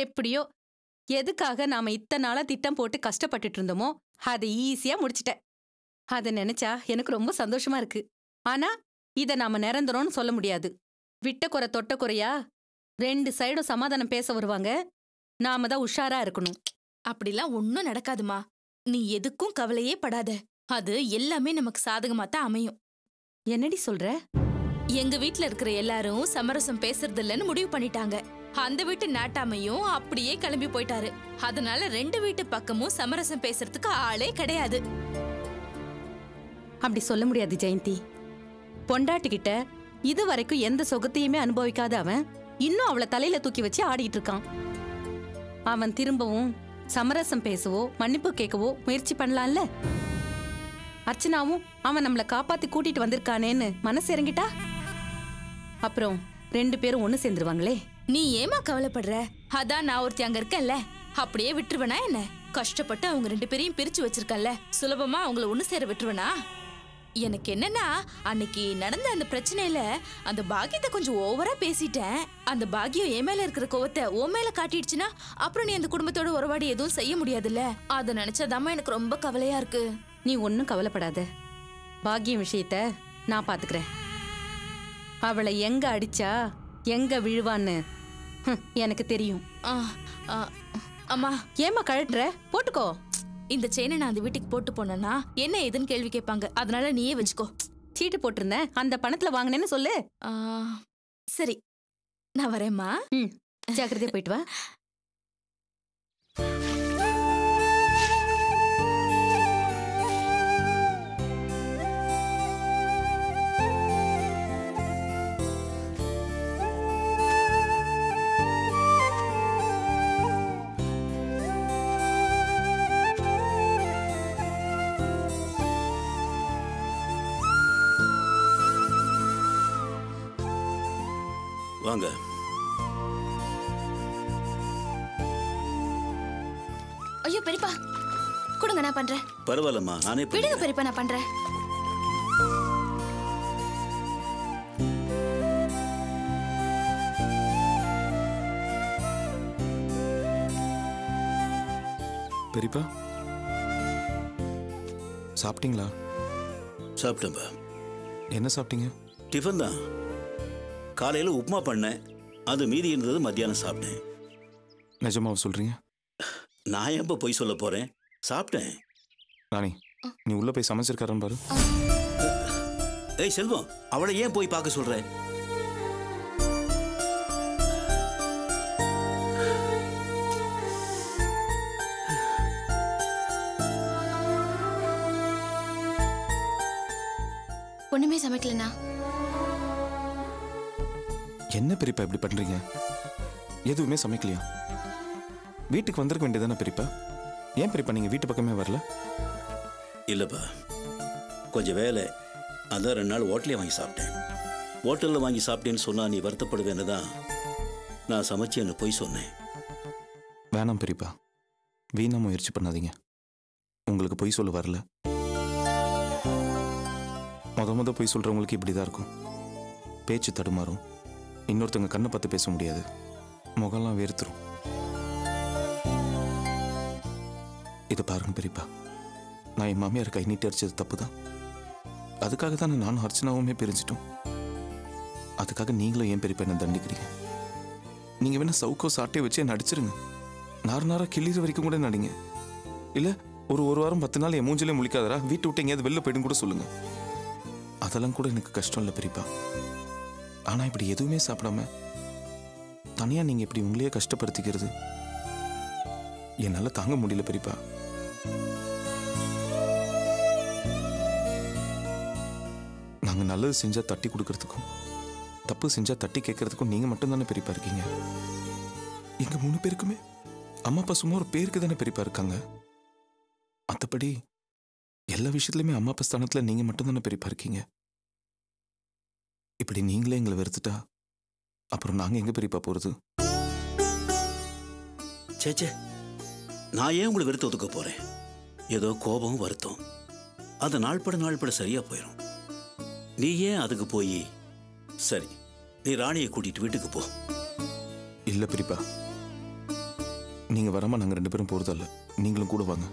எப்படியோ எதுக்காக நாம இத்தனை நாளா திட்டம் போட்டு கஷ்டப்பட்டுட்டு இருந்தோமோ அதை ஈஸியா முடிச்சிட்டேன் அதை நினைச்சா எனக்கு ரொம்ப சந்தோஷமா இருக்கு ஆனா இத நாம நிரந்தரம்னு சொல்ல முடியாது விட்ட குறை தொட்ட குறையா ரெண்டு சைடும் சமாதானம் பேச வருவாங்க நாம தான் உஷாரா இருக்கணும் அப்படிலாம் ஒன்னும் நடக்காதுமா நீ எதுக்கும் கவலையே படாத அது எல்லாமே நமக்கு சாதகமா தான் அமையும் என்னடி சொல்ற எங்க வீட்ல இருக்கிற எல்லாரும் சமரசம் பேசுறது இல்லைன்னு முடிவு பண்ணிட்டாங்க அந்த வீட்டு நாட்டாமையும் அப்படியே கிளம்பி போயிட்டாரு அதனால ரெண்டு வீட்டு பக்கமும் சமரசம் பேசுறதுக்கு ஆளே கிடையாது அப்படி சொல்ல முடியாது ஜெயந்தி பொண்டாட்டிக்கிட்ட இது வரைக்கும் எந்த சுகத்தையுமே அனுபவிக்காத அவன் இன்னும் அவளை தலையில தூக்கி வச்சு ஆடிட்டு இருக்கான் அவன் திரும்பவும் சமரசம் பேசவோ மன்னிப்பு கேட்கவோ முயற்சி பண்ணலாம்ல அர்ச்சனாவும் அவன் நம்மளை காப்பாத்தி கூட்டிட்டு வந்திருக்கானேன்னு மனசு இறங்கிட்டா அப்புறம் ரெண்டு பேரும் ஒண்ணு சேர்ந்துருவாங்களே நீ ஏமா கவலைப்படுற அதான் நான் ஒருத்தி அங்க இருக்கேன்ல அப்படியே விட்டுருவனா என்ன கஷ்டப்பட்டு அவங்க ரெண்டு பேரையும் பிரிச்சு வச்சிருக்கேன்ல சுலபமா அவங்கள ஒண்ணு சேர விட்டுருவனா எனக்கு என்னன்னா அன்னைக்கு நடந்த அந்த பிரச்சனையில அந்த பாக்கியத்தை கொஞ்சம் ஓவரா பேசிட்டேன் அந்த பாக்கியம் என் மேல இருக்கிற கோவத்தை உன் மேல காட்டிடுச்சுன்னா அப்புறம் நீ அந்த குடும்பத்தோட உறவாடி எதுவும் செய்ய முடியாதுல்ல அதை நினைச்சதாம்மா எனக்கு ரொம்ப கவலையா இருக்கு நீ ஒன்னும் கவலைப்படாத பாக்கியம் விஷயத்த நான் பாத்துக்கிறேன் அவளை எங்க அடிச்சா எங்க விழுவான்னு ஹம், எனக்கு தெரியும் ஆ, ஆ, அம்மா ஏமா கழட்டுற போட்டுக்கோ இந்த செயினை நான் அந்த வீட்டுக்கு போட்டு போனேன்னா என்ன ஏதுன்னு கேள்வி கேட்பாங்க அதனால நீயே வச்சுக்கோ சீட்டு போட்டிருந்தேன் அந்த பணத்துல வாங்கினேன்னு சொல்லு ஆ, சரி நான் வரேம்மா ம் ஜாக்கிரதையா போயிட்டு வா வாங்க ஐயோ பெரியப்பா கொடுங்க நான் பண்றேன் பரவாயில்லம்மா நானே விடுங்க பண்ணிக்கிறேன். பெரியப்பா நான் பண்றேன் பெரியப்பா சாப்பிட்டீங்களா சாப்பிட்டேன்பா என்ன சாப்பிட்டீங்க டிஃபன் தான் காலையில் உப்புமா பண்ணேன் அது மீதி இருந்தது மத்தியானம் சாப்பிட்டேன் நிஜமாவா சொல்றீங்க நான் எப்போ பொய் சொல்ல போறேன் சாப்பிட்டேன் ராணி நீ உள்ள போய் சமைச்சிருக்காரன் பாரு ஏய் செல்வம் அவளை ஏன் போய் பார்க்க சொல்ற ஒண்ணுமே சமைக்கலண்ணா என்ன பெரியப்பா இப்படி பண்றீங்க எதுவுமே சமைக்கலையா வீட்டுக்கு வந்திருக்க வேண்டியதானே பெரியப்பா ஏன் பெரியப்பா நீங்க வீட்டு பக்கமே வரல இல்லைப்பா கொஞ்சம் வேலை அதான் ரெண்டு நாள் ஹோட்டலே வாங்கி சாப்பிட்டேன் ஹோட்டலில் வாங்கி சாப்பிட்டேன்னு சொன்னா நீ வருத்தப்படுவேன்னு தான் நான் சமைச்சேன்னு பொய் சொன்னேன் வேணாம் பெரியப்பா வீணா முயற்சி பண்ணாதீங்க உங்களுக்கு பொய் சொல்ல வரல முத முத பொய் சொல்றவங்களுக்கு இப்படிதான் இருக்கும் பேச்சு தடுமாறும் இன்னொருத்தவங்க கண்ணை பார்த்து பேச முடியாது முகம்லாம் வேர்த்துரும் இதை பாருங்க பெரியப்பா நான் என் மாமியார் கை நீட்டி அடிச்சது தப்பு தான் அதுக்காக தானே நானும் அர்ச்சனாவுமே பிரிஞ்சிட்டோம் அதுக்காக நீங்களும் ஏன் பெரியப்பா என்ன தண்டிக்கிறீங்க நீங்க வேணா சவுக்கோ சாட்டையை வச்சு என்ன அடிச்சிருங்க நார் நாரா கிள்ளிற வரைக்கும் கூட நடிங்க இல்ல ஒரு ஒரு வாரம் பத்து நாள் என் மூஞ்சிலே முழிக்காதரா வீட்டு விட்டு எங்கேயாவது வெளில போயிடும் கூட சொல்லுங்க அதெல்லாம் கூட எனக்கு கஷ்டம் இல்லை பெரியப்பா ஆனா இப்படி எதுவுமே சாப்பிடாம தனியா நீங்க இப்படி உங்களையே கஷ்டப்படுத்திக்கிறது என்னால தாங்க முடியல பெரியப்பா நாங்க நல்லது செஞ்சா தட்டி கொடுக்கறதுக்கும் தப்பு செஞ்சா தட்டி கேட்கறதுக்கும் நீங்க மட்டும் தானே பெரியப்பா இருக்கீங்க எங்க மூணு பேருக்குமே அம்மா அப்பா சும்மா ஒரு பேருக்கு தானே பெரியப்பா இருக்காங்க மற்றபடி எல்லா விஷயத்துலயுமே அம்மா அப்பா ஸ்தானத்துல நீங்க மட்டும் தானே பெரியப்பா இருக்கீங்க இப்படி நீங்களே எங்களை வெறுத்துட்டா அப்புறம் நாங்க எங்க பெரியப்பா போறது சேச்சே நான் ஏன் உங்களை வெறுத்து ஒதுக்க போறேன் ஏதோ கோபம் வருத்தம் அது நாள்பட நாள்பட சரியா போயிடும் நீ ஏன் அதுக்கு போய் சரி நீ ராணியை கூட்டிட்டு வீட்டுக்கு போ இல்ல பெரியப்பா நீங்க வராம நாங்க ரெண்டு பேரும் போறதில்ல நீங்களும் கூட வாங்க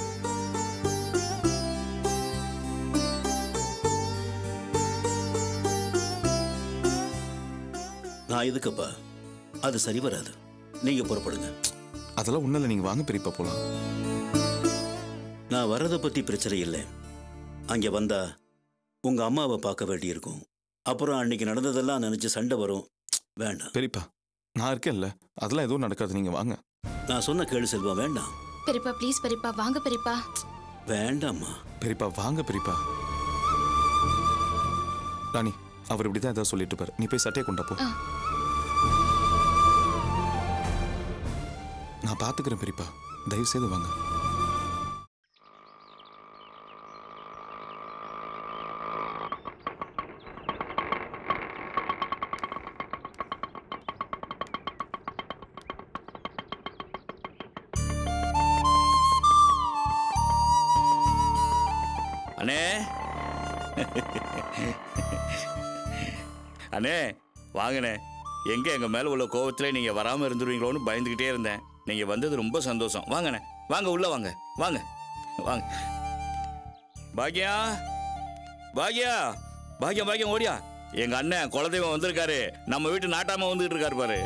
நான் எதுக்குப்பா அது சரி வராது நீங்க புறப்படுங்க அதெல்லாம் ஒண்ணும் இல்லை நீங்க வாங்க பெரியப்பா போலாம் நான் வர்றதை பத்தி பிரச்சனை இல்லை அங்க வந்தா உங்க அம்மாவை பார்க்க வேண்டியிருக்கும் அப்புறம் அன்னைக்கு நடந்ததெல்லாம் நினைச்சு சண்டை வரும் வேண்டாம் பெரியப்பா நான் இருக்கேன்ல அதெல்லாம் எதுவும் நடக்காது நீங்க வாங்க நான் சொன்ன கேளு செல்வம் வேண்டாம் பெரியப்பா ப்ளீஸ் பெரியப்பா வாங்க பெரியப்பா வேண்டாம்மா பெரியப்பா வாங்க பெரியப்பா ராணி அவர் இப்படிதான் ஏதாவது சொல்லிட்டு இருப்பாரு நீ போய் சட்டையை கொண்டா போ ஆ. நான் பாத்துக்கிறேன் பெரியப்பா தயவு செய்து வாங்க அண்ணே அண்ணே வாங்கண்ணே எங்க எங்க மேல உள்ள கோவத்துல நீங்க வராம இருந்துருவீங்களோன்னு பயந்துகிட்டே இருந்தேன் நீங்க வந்தது ரொம்ப சந்தோஷம் வாங்கண்ணே வாங்க உள்ள வாங்க வாங்க வாங்க பாக்யா பாக்யா பாக்யம் பாக்யம் ஓடியா எங்க அண்ணன் குலதெய்வம் வந்திருக்காரு நம்ம வீட்டு நாட்டாம வந்துகிட்டு இருக்காரு பாரு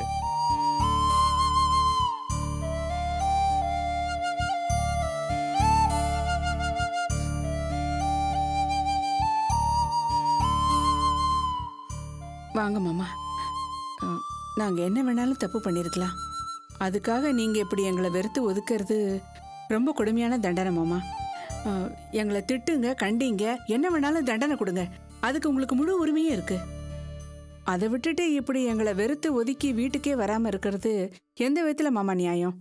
வாங்க மாமா அஹ், நாங்க என்ன வேணாலும் தப்பு பண்ணிருக்கலாம் அதுக்காக நீங்க இப்படி எங்களை வெறுத்து ஒதுக்குறது ரொம்ப கொடுமையான தண்டனை மாமா அஹ், எங்களை திட்டுங்க கண்டிங்க என்ன வேணாலும் தண்டனை கொடுங்க அதுக்கு உங்களுக்கு முழு உரிமையும் இருக்கு அதை விட்டுட்டு இப்படி எங்களை வெறுத்து ஒதுக்கி வீட்டுக்கே வராம இருக்கிறது எந்த விதத்துல மாமா நியாயம்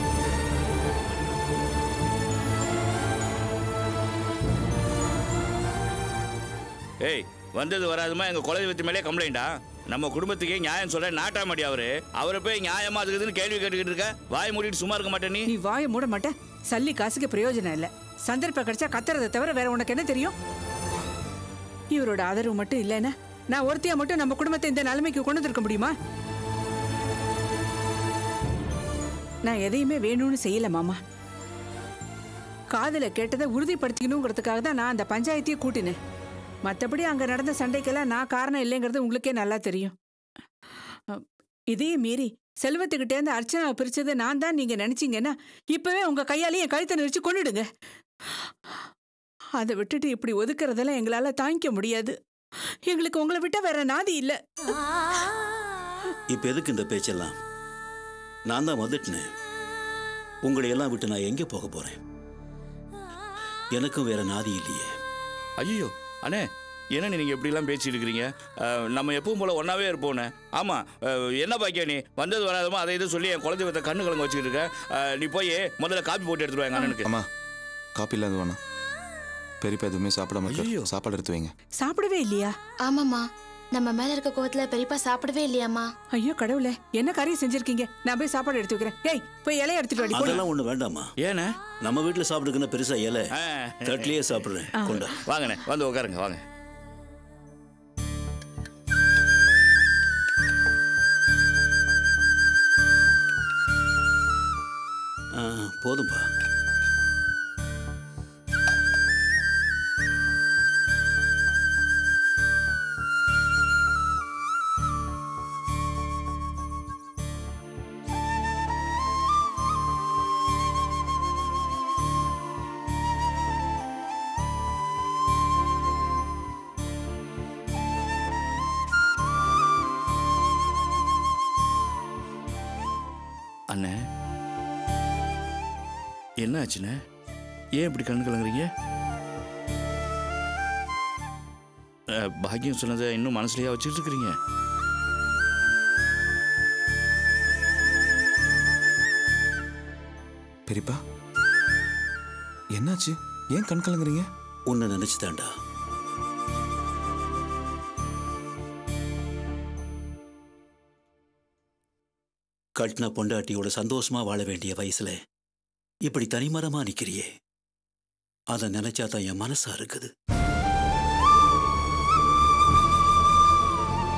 ஏய் வந்தது வராதுமா எங்க குலதெய்வத்து மேலே கம்ப்ளைண்டா நம்ம குடும்பத்துக்கே நியாயம் சொல்ல நாட்டாமடி அவரு அவரை போய் நியாயமா இருக்குதுன்னு கேள்வி கேட்டுக்கிட்டு இருக்க வாய் மூடிட்டு சும்மா இருக்க மாட்டே நீ நீ வாயை மூட மாட்ட சல்லி காசுக்கு பிரயோஜனம் இல்லை சந்தர்ப்பம் கிடைச்சா கத்துறதை தவிர வேற உனக்கு என்ன தெரியும் இவரோட ஆதரவு மட்டும் இல்லைன்னா நான் ஒருத்தியா மட்டும் நம்ம குடும்பத்தை இந்த நிலைமைக்கு கொண்டு வந்திருக்க முடியுமா நான் எதையுமே வேணும்னு செய்யல மாமா காதுல கேட்டதை உறுதிப்படுத்திக்கணுங்கிறதுக்காக தான் நான் அந்த பஞ்சாயத்தையே கூட்டினேன் மற்றபடி அங்க நடந்த சண்டைக்கெல்லாம் நான் காரணம் இல்லைங்கிறது உங்களுக்கே நல்லா தெரியும் அ, இதையும் மீறி செல்வத்துக்கிட்டே இருந்து அர்ச்சனாவை பிரிச்சது நான் தான் நீங்க நினைச்சீங்கன்னா இப்பவே உங்க கையாலேயே என் கழுத்தை நெரிச்சு கொன்னுடுங்க அதை விட்டுட்டு இப்படி ஒதுக்குறதெல்லாம் எங்களால தாங்கிக்க முடியாது எங்களுக்கு உங்களை விட்டா வேற நாதி இல்ல இப்ப எதுக்கு இந்த பேச்செல்லாம் நான் தான் வந்துட்டேனே உங்களை எல்லாம் விட்டு நான் எங்கே போக போறேன் எனக்கும் வேற நாதி இல்லையே ஐயோ அண்ணே என்ன நீங்க இப்படி எல்லாம் பேசிட்டு இருக்கிறீங்க அஹ், நம்ம எப்பவும் போல ஒன்னாவே இருப்போண்ணே ஆமா அஹ், என்ன பாக்கியா நீ வந்தது வராதமா அதை இதை சொல்லி என் குலதெய்வத்தை கண்ணு கலங்க வச்சுக்கிட்டு இருக்க அஹ், நீ போய் முதல்ல காப்பி போட்டு எடுத்துட்டு வா எங்க அண்ணனுக்கு அம்மா காப்பி இல்லாத வேணாம் பெரியப்பா எதுவுமே சாப்பிடாம இருக்காரு. ஐயையோ. சாப்பாடு எடுத்து வைங்க சாப்பிடவே இல்லையா ஆமாம்மா நம்ம மேல இருக்க கோவத்துல பெரியப்பா சாப்பிடவே இல்லையாம்மா ஐயோ கடவுளே என்ன காரியம் செஞ்சிருக்கீங்க நான் போய் சாப்பாடு எடுத்து வைக்கிறேன் ஏய் போய் இலைய எடுத்துட்டு வாடி போடி. அதெல்லாம் ஒண்ணு வேண்டாமா ஏண்ணே நம்ம வீட்டுல சாப்பிடுக்குன்னா பெருசா இலை ஆ. தட்டிலேயே சாப்பிடுறேன் கொண்டா வாங்கண்ணே வந்து உட்காருங்க வாங்க ஆ, போதும்பா அண்ணே என்ன ஆச்சுண்ணே ஏன் இப்படி கண்ணு கலங்குறீங்க அஹ், பாக்கியம் சொன்னதை இன்னும் மனசுலயா வச்சுட்டு இருக்கிறீங்க பெரியப்பா என்னாச்சு ஏன் கண் கலங்குறீங்க உன்னை நினைச்சுதான்டா கட்டின பொண்டாட்டியோட சந்தோஷமா வாழ வேண்டிய வயசுல இப்படி தனிமரமா நிக்கிறியே அதை நினைச்சா தான் என் மனசா இருக்குது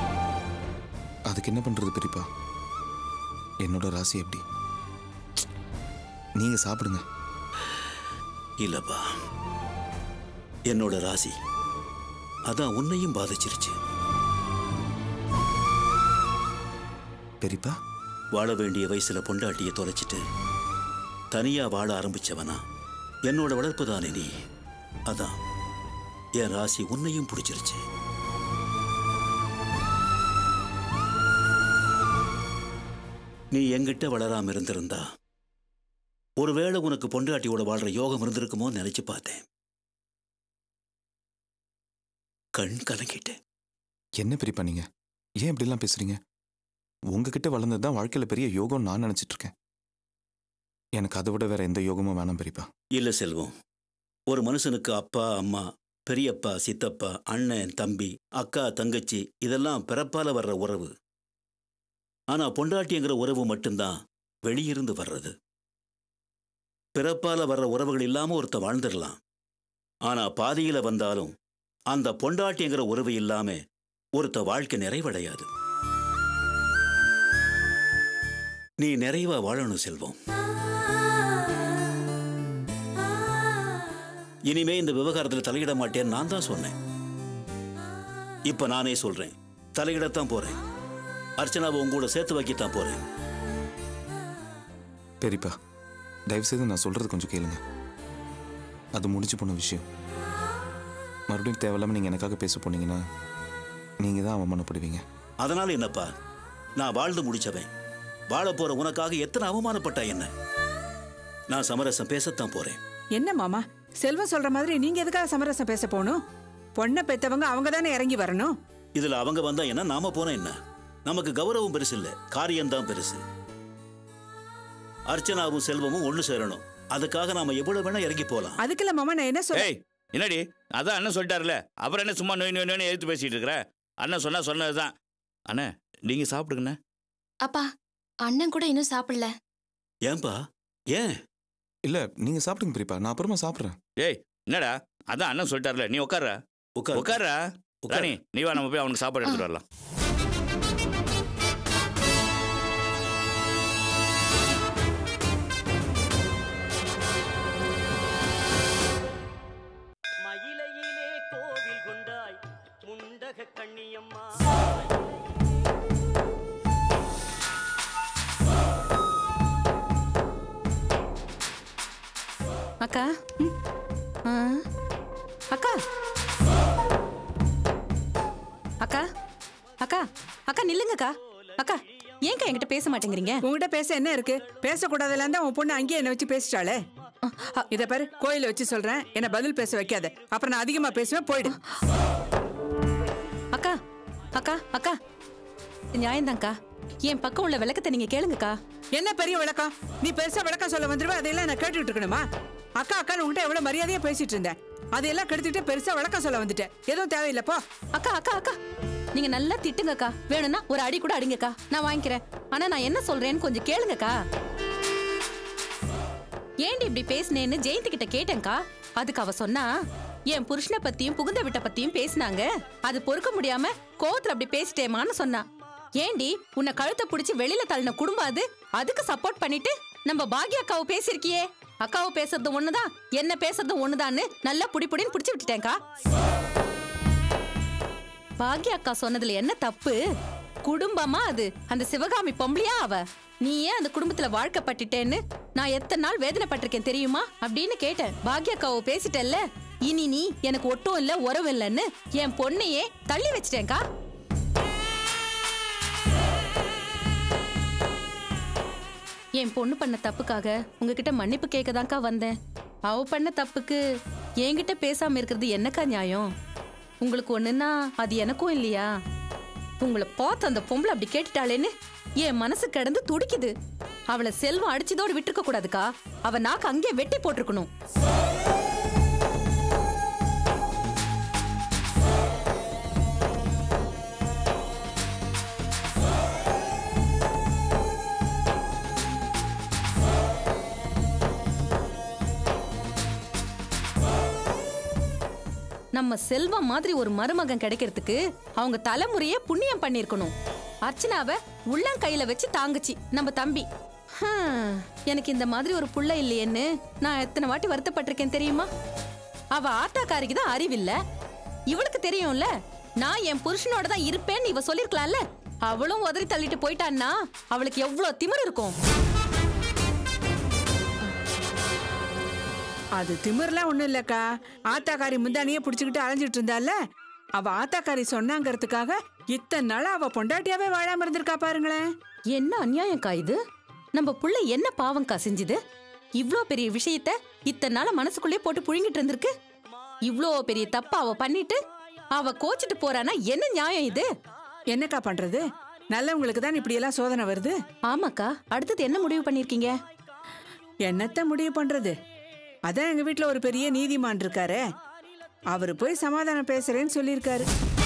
அதுக்கு என்ன பண்றது பெரியப்பா என்னோட ராசி எப்படி நீங்க சாப்பிடுங்க இல்லப்பா என்னோட ராசி அதான் உன்னையும் பாதிச்சிருச்சு பெரியப்பா வாழ வேண்டிய வயசுல பொண்டாட்டியை தொலைச்சிட்டு தனியா வாழ ஆரம்பிச்சவனா என்னோட வளர்ப்பு தானே நீ அதான் என் ராசி உன்னையும் பிடிச்சிருச்சு நீ என்கிட்ட வளராம இருந்திருந்தா ஒருவேளை உனக்கு பொண்டாட்டியோட வாழ்ற யோகம் இருந்திருக்குமோ நினைச்சு பார்த்தேன் கண் கலங்கிட்டேன் என்ன பெரியப்பா நீங்க ஏன் இப்படிலாம் பேசுறீங்க உங்ககிட்ட வளர்ந்தது தான் வாழ்க்கையில பெரிய யோகம் நான் நினைச்சிட்டு இருக்கேன் எனக்கு அதை விட வேற எந்த யோகமும் வேணாம் பெரியப்பா இல்ல செல்வம் ஒரு மனுஷனுக்கு அப்பா அம்மா பெரியப்பா சித்தப்பா அண்ணன் தம்பி அக்கா தங்கச்சி இதெல்லாம் பிறப்பால வர்ற உறவு ஆனா பொண்டாட்டிங்கிற உறவு மட்டும்தான் வெளியிருந்து வர்றது பிறப்பால வர்ற உறவுகள் இல்லாம ஒருத்த வாழ்ந்துடலாம் ஆனா பாதியில வந்தாலும் அந்த பொண்டாட்டிங்கிற உறவு இல்லாம ஒருத்த வாழ்க்கை நிறைவடையாது நீ நிறைவா வாழணும் செல்வம் இனிமே இந்த விவகாரத்தில் தலையிட மாட்டேன்னு நான் தான் சொன்னேன் இப்ப நானே சொல்றேன் தலையிடத்தான் போறேன் அர்ச்சனாவை உங்க கூட சேர்த்து வைக்கத்தான் போறேன் பெரியப்பா தயவுசெய்து நான் சொல்றது கொஞ்சம் கேளுங்க அது முடிஞ்சு போன விஷயம் மறுபடியும் தேவையில்லாம நீங்க எனக்காக பேச போனீங்கன்னா நீங்க தான் அவமானப்படுவீங்க அதனால என்னப்பா நான் வாழ்ந்து முடிச்சவன் வாழ போற உனக்காக எத்தனை அவமானப்பட்டா என்ன நான் சமரசம் பேசத்தான் போறேன் என்ன மாமா செல்வம் சொல்ற மாதிரி நீங்க எதுக்காக சமரசம் பேச போகணும் பொண்ணை பெத்தவங்க அவங்க தானே இறங்கி வரணும் இதுல அவங்க வந்தா என்ன நாம போனா என்ன நமக்கு கௌரவம் பெருசு இல்ல காரியம்தான் பெருசு அர்ச்சனாவும் செல்வமும் ஒண்ணு சேரணும் அதுக்காக நாம எவ்வளவு வேணா இறங்கி போலாம் அதுக்குள்ள மாமா நான் என்ன சொல்ல ஏய் என்னடி அதான் அண்ணன் சொல்லிட்டாருல அப்புறம் என்ன சும்மா நோய் நோய் நோய் எடுத்து பேசிட்டு இருக்கிற அண்ணன் சொன்னா சொன்னதுதான் அண்ணே நீங்க சாப்பிடுங்கண்ணே அப்பா அண்ணன் கூட இன்னும் சாப்பிடல ஏன்பா ஏன் இல்ல நீங்க சாப்பிடுங்க பெரியப்பா நான் அப்புறமா சாப்பிட்றேன் ஏய் என்னடா அதான் அண்ணன் சொல்லிட்டாருல நீ உட்கார்ற உட்கார் உட்கார்றா உட்காரு. ராணி நீ வா நம்ம போய் அவனுக்கு சாப்பாடு எடுத்துட்டு வரலாம் மயிலையிலே கோவில் கொண்டாய் முண்டக கண்ணியம்மா அக்கா ம். ஆ. அக்கா அக்கா அக்கா அக்கா நில்லுங்கக்கா அக்கா ஏன்க்கா என்கிட்ட பேச மாட்டேங்கிறீங்க உங்ககிட்ட பேச என்ன இருக்கு பேசக்கூடாதுல தான் உன் பொண்ணு அங்கேயே என்ன வச்சு பேசிட்டாளே இத பாரு கோயில வச்சு சொல்றேன் என்ன பதில் பேச வைக்காத அப்புறம் நான் அதிகமா பேசுவேன் போயிடு அக்கா அக்கா அக்கா நியாயம்தான்க்கா என் பக்கம் உள்ள விளக்கத்தை நீங்க கேளுங்கக்கா என்ன பெரிய விளக்கம் நீ பெருசா விளக்கம் சொல்ல வந்துருவ அதையெல்லாம் நான் கேட்டுட்டு இருக்கணுமா அக்கா அக்கா உங்ககிட்ட எவ்வளவு மரியாதையா பேசிட்டு இருந்தேன் அதையெல்லாம் கெடுத்துட்டு பெருசா விளக்கம் சொல்ல வந்துட்டேன் எதுவும் தேவையில்லை போ அக்கா அக்கா அக்கா நீங்க நல்லா திட்டுங்கக்கா வேணும்னா ஒரு அடி கூட அடிங்கக்கா நான் வாங்கிக்கிறேன் ஆனா நான் என்ன சொல்றேன்னு கொஞ்சம் கேளுங்கக்கா ஏண்டி இப்படி பேசுனேன்னு ஜெயந்தி கிட்ட கேட்டேன்க்கா அதுக்கு அவ சொன்னா என் புருஷனை பத்தியும் புகுந்த விட்ட பத்தியும் பேசினாங்க அது பொறுக்க முடியாம கோவத்துல அப்படி பேசிட்டேமான்னு சொன்னா ஏண்டி உன்னை கழுத்தை பிடிச்சி வெளியில தள்ளின குடும்பம் அது அதுக்கு சப்போர்ட் பண்ணிட்டு நம்ம பாக்ய அக்காவை பேசியிருக்கியே அக்காவை பேசுறது ஒண்ணுதான் என்ன பேசுறது ஒண்ணுதான்னு நல்லா புடி புடின்னு பிடிச்சு விட்டுட்டேன்க்கா பாக்ய அக்கா சொன்னதுல என்ன தப்பு குடும்பமா அது அந்த சிவகாமி பொம்பளையா அவ நீ ஏன் அந்த குடும்பத்துல வாழ்க்கப்பட்டுட்டேன்னு நான் எத்தனை நாள் வேதனைப்பட்டிருக்கேன் தெரியுமா அப்படின்னு கேட்டேன் பாக்ய அக்காவை பேசிட்டல்ல இனி நீ எனக்கு ஒட்டும் இல்ல உறவு இல்லைன்னு என் பொண்ணையே தள்ளி வச்சிட்டேன்க்கா என் பொண்ணு பண்ண தப்புக்காக உங்ககிட்ட மன்னிப்பு கேட்கதான்க்கா வந்தேன் அவ பண்ண தப்புக்கு என்கிட்ட பேசாம இருக்கிறது என்னக்கா நியாயம் உங்களுக்கு ஒண்ணுன்னா அது எனக்கும் இல்லையா உங்களை பார்த்து அந்த பொம்பளை அப்படி கேட்டுட்டாளேன்னு என் மனசு கிடந்து துடிக்குது அவளை செல்வம் அடிச்சதோடு விட்டுருக்க கூடாதுக்கா அவ நாக்கு அங்கே வெட்டி போட்டிருக்கணும் நம்ம செல்வம் மாதிரி ஒரு மருமகன் கிடைக்கிறதுக்கு அவங்க தலைமுறையே புண்ணியம் பண்ணிருக்கணும் அர்ச்சனாவை உள்ளங்கையில வச்சு தாங்குச்சு நம்ம தம்பி ஹம், எனக்கு இந்த மாதிரி ஒரு புள்ள இல்லையேன்னு நான் எத்தனை வாட்டி வருத்தப்பட்டிருக்கேன் தெரியுமா அவ ஆட்டாக்காரிக்கு தான் அறிவில்ல இவளுக்கு தெரியும்ல நான் என் புருஷனோட தான் இருப்பேன்னு இவ சொல்லிருக்கலாம்ல அவளும் உதறி தள்ளிட்டு போயிட்டான்னா அவளுக்கு எவ்வளவு திமிரு இருக்கும் அது திமிர்லாம் ஒண்ணும் இல்லக்கா ஆத்தாக்காரி முந்தானியே பிடிச்சுக்கிட்டு அலைஞ்சிட்டு இருந்தால அவ ஆத்தாக்காரி சொன்னாங்கிறதுக்காக இத்தனை நாள் அவ பொண்டாட்டியாவே வாழாம இருந்திருக்கா பாருங்களேன் என்ன அநியாயம்க்கா இது நம்ம புள்ள என்ன பாவம்க்கா செஞ்சுது இவ்ளோ பெரிய விஷயத்த இத்தனை நாள மனசுக்குள்ளே போட்டு புழுங்கிட்டு இருந்திருக்கு இவ்ளோ பெரிய தப்பா அவ பண்ணிட்டு அவ கோச்சிட்டு போறானா என்ன நியாயம் இது என்னக்கா பண்றது நல்லவங்களுக்கு தான் இப்படி எல்லாம் சோதனை வருது ஆமாக்கா அடுத்தது என்ன முடிவு பண்ணிருக்கீங்க என்னத்த முடிவு பண்றது அதான் எங்க வீட்ல ஒரு பெரிய நீதிமான் இருக்காரே அவரு போய் சமாதானம் பேசுறேன்னு சொல்லியிருக்காரு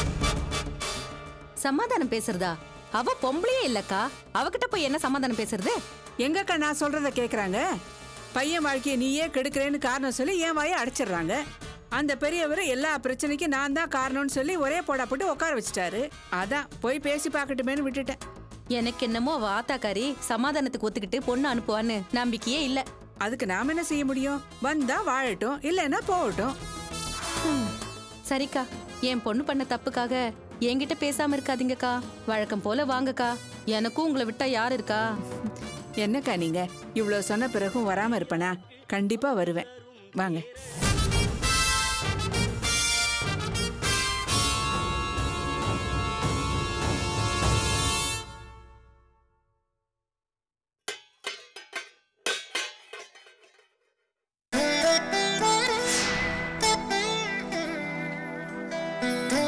சமாதானம் பேசுறதா அவ பொம்பளையே இல்லக்கா அவகிட்ட போய் என்ன சமாதானம் பேசுறது எங்கக்கா நான் சொல்றத கேக்குறாங்க பையன் வாழ்க்கையை நீயே கெடுக்கிறேன்னு காரணம் சொல்லி என் வாயை அடைச்சிடுறாங்க அந்த பெரியவர் எல்லா பிரச்சனைக்கும் நான் தான் காரணம்னு சொல்லி ஒரே போடா போட்டு உட்கார வச்சுட்டாரு அதான் போய் பேசி பார்க்கட்டுமேன்னு விட்டுட்டேன் எனக்கு என்னமோ அவ ஆத்தாக்காரி சமாதானத்துக்கு ஒத்துக்கிட்டு பொண்ணு அனுப்புவான்னு நம்பிக்கையே இல்ல அதுக்கு நாம என்ன செய்ய முடியும் வந்தா வாழட்டும் இல்லைன்னா போகட்டும் சரிக்கா என் பொண்ணு பண்ண தப்புக்காக என்கிட்ட பேசாம இருக்காதீங்கக்கா வழக்கம் போல வாங்கக்கா எனக்கும் உங்களை விட்டா யார் இருக்கா என்னக்கா நீங்க இவ்வளவு சொன்ன பிறகும் வராம இருப்பனா கண்டிப்பா வருவேன் வாங்க ஆ